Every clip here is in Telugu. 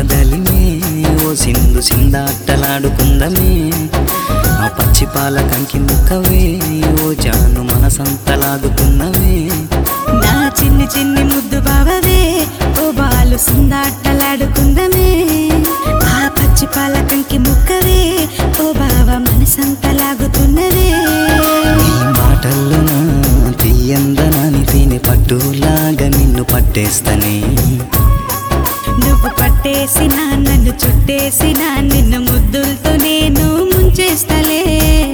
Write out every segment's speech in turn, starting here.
మరదలిమే ఓ సింధు సిందాటలాడుకుందమే ఆ పచ్చి పాల కంకి ముక్కవే ఓ జాను మనసంతలాగుతున్నవే నా చిన్ని చిన్ని ముద్దు బావవే ఓ బాలు సుందాటలాడుకుందమే ఆ పచ్చి పాలకంకి ముక్కవే ఓ బావ మనసంతలాగుతున్నవే నీ మాటల్లోన తీయందనాని తిని పట్టులాగా నిన్ను పట్టేస్తనే నువ్వు పట్టేసిన నన్ను చుట్టేసిన నిన్ను ముద్దులతో నేను ముంచేస్తలే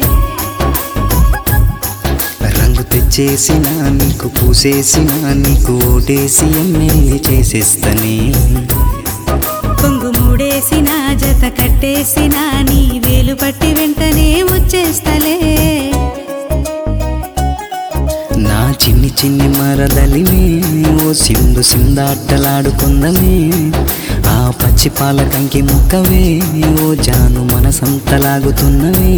రంగు తెచ్చేసిన నీకు పూసేసిన నీకు ఓటేసి ఎమ్మెల్యే చేసేస్తనే కొంగు మూడేసిన జత కట్టేసిన నీ వేలు పట్టి వెంటనే వచ్చేస్తలే నా చిన్ని చిన్ని మరదలిమే ఓ సింధు సిందాటలాడుకుందమే ఆ పచ్చి పాల కంకి ముక్కవే ఓ జాను మనసంతలాగుతున్నవే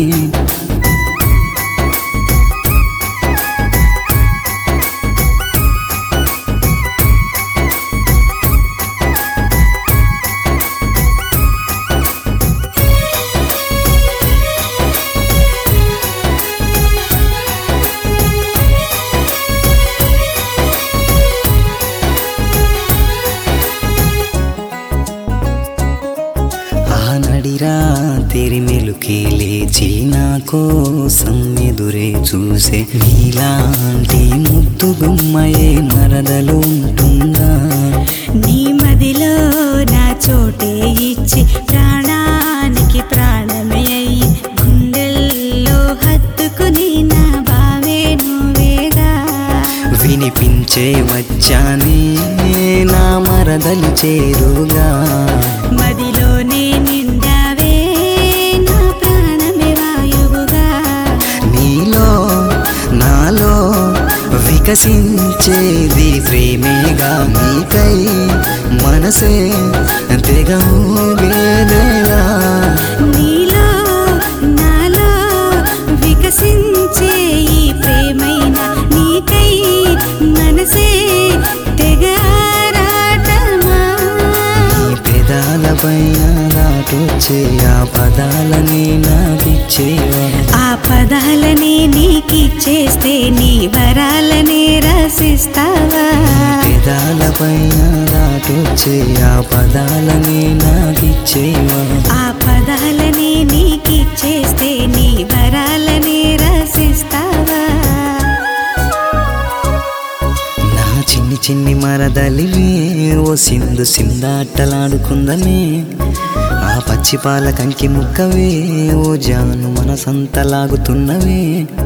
ఆ నడిరా తెరి మెలుకే లేచి నా కోసం ఎదురే చూసే నీలాంటి ముద్దు గుమ్మయే మరదలు ఉంటుందా నీ మదిలో నా చోటే ఇచ్చి ప్రాణానికి ప్రాణమే అయ్యి గుండెల్లో హత్తుకుని నా బావే నువ్వేగా వినిపించే వచ్చానే నా మరదలు చేరుగా మదిలోనే నిండావే నా ప్రాణమే వాయువుగా నీలో నాలో వికసించేది ప్రేమేగా నీకై మనసే తెగ ఊగేదేలా నీలో నాలో వికసించే ఈ ప్రేమైన నీకై మనసే తెగ ఆరాటమా నీ పెదాలపైన దాటొచ్చే ఆ పదాలని నాకిచ్చేవా ఆ పదాలని నీకిచ్చేస్తే నీ వరాలని రసిస్తావా పెదాలపైన దాటొచ్చే ఆ పదాలని నాకిచ్చేవా ఆ పదాలని నీకిచ్చేస్తే నీ వరాలని రసిస్తావా నా చిన్ని చిన్ని మరదలివే ఓ సింధు సిందాటలాడుకుందమే ఆ పచ్చి పాల కంకి ముక్కవే ఓ జాను మనసంతలాగుతున్నవే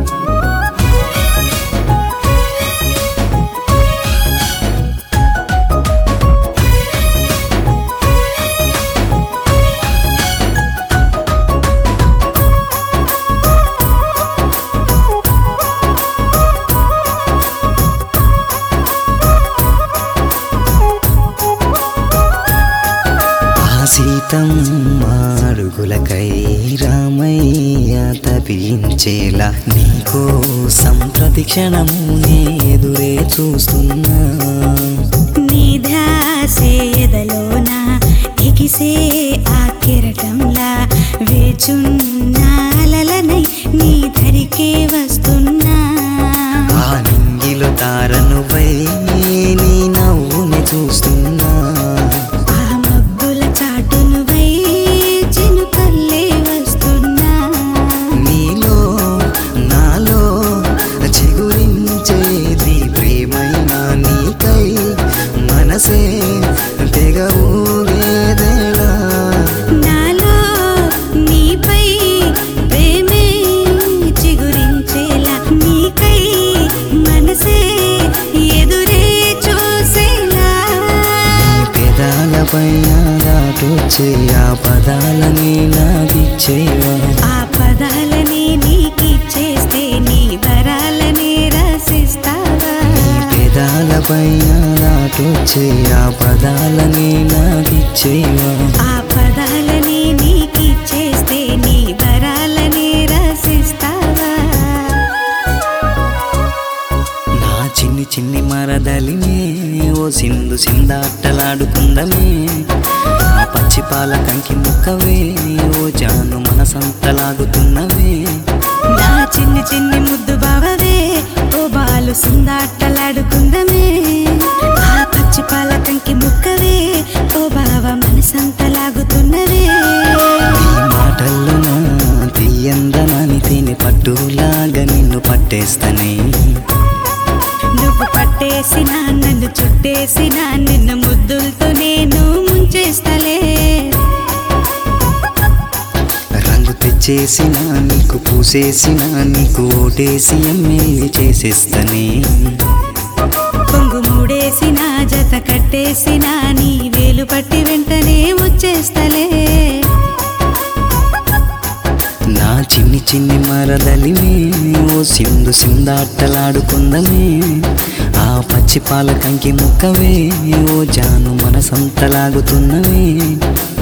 ఆ సీతమ్మ అడుగులకై రామయ్య తపించేలా నీకోసం ప్రతి క్షణము నే ఎదురే చూస్తున్నా నీ ధ్యాసే ఎదలోన ఎగిసే ఆ కెరటంలా వేచున్నాలనై నీ ధరికే వస్తున్నా ఆ నింగిలో తారనువై నీ నవ్వుని చూస్తున్నా ఆ మబ్బుల చాటునువై చినుకల్లే వస్తున్నా నీలో నాలో చిగురించేది ప్రేమైనా నీకై మనసే తెగ ఊగేదేలా నాలో నీపై ప్రేమే చిగురించేలా నీకై మనసే ఎదురే చూసేలా పెదాలపైన దాటొచ్చే ఆ పదాలని నాకిచ్చేవా ఆ పదాలని నీకిచ్చేస్తే నీ వరాలని రసిస్తావా పెదాలపైన దాటొచ్చే ఆ పదాలని నాకిచ్చేవా ఆ పదాలని నీకిచ్చేస్తే నీ వరాలని రసిస్తావా నా చిన్ని చిన్ని మరదలిమే ఓ సింధు సిందాటలాడుకుందమే ఆ పచ్చి పాల కంకి ముక్కవే ఓ జాను మనసంతలాగుతున్నవే నా చిన్ని చిన్ని ముద్దు బావవే ఓ బాలు సుందాటలాడుకుందమే ఆ పచ్చి పాల కంకి ముక్కవే ఓ బావ మనసంతలాగుతున్నవే నీ మాటల్లో నా తీయందనాని తేనె పట్టులాగా నిన్ను పట్టేస్తనే నువ్వు పట్టేసిన నన్ను చుట్టేసిన నిన్ను ముద్దులతో నేను ముంచేస్తలే రంగు తెచ్చేసిన నీకు పూసేసిన నీకు ఓటేసి ఎమ్మెల్యే చేసేస్తనే కొంగు మూడేసిన జత కట్టేసిన నీ వేలు పట్టి వెంటనే వచ్చేస్తలే నా చిన్ని చిన్ని మరదలిమే ఓ సింధు సిందాటలాడుకుందమే ఆ పచ్చి పాల కంకి ముక్కవే ఓ జాను మనసంతలాగుతున్నవే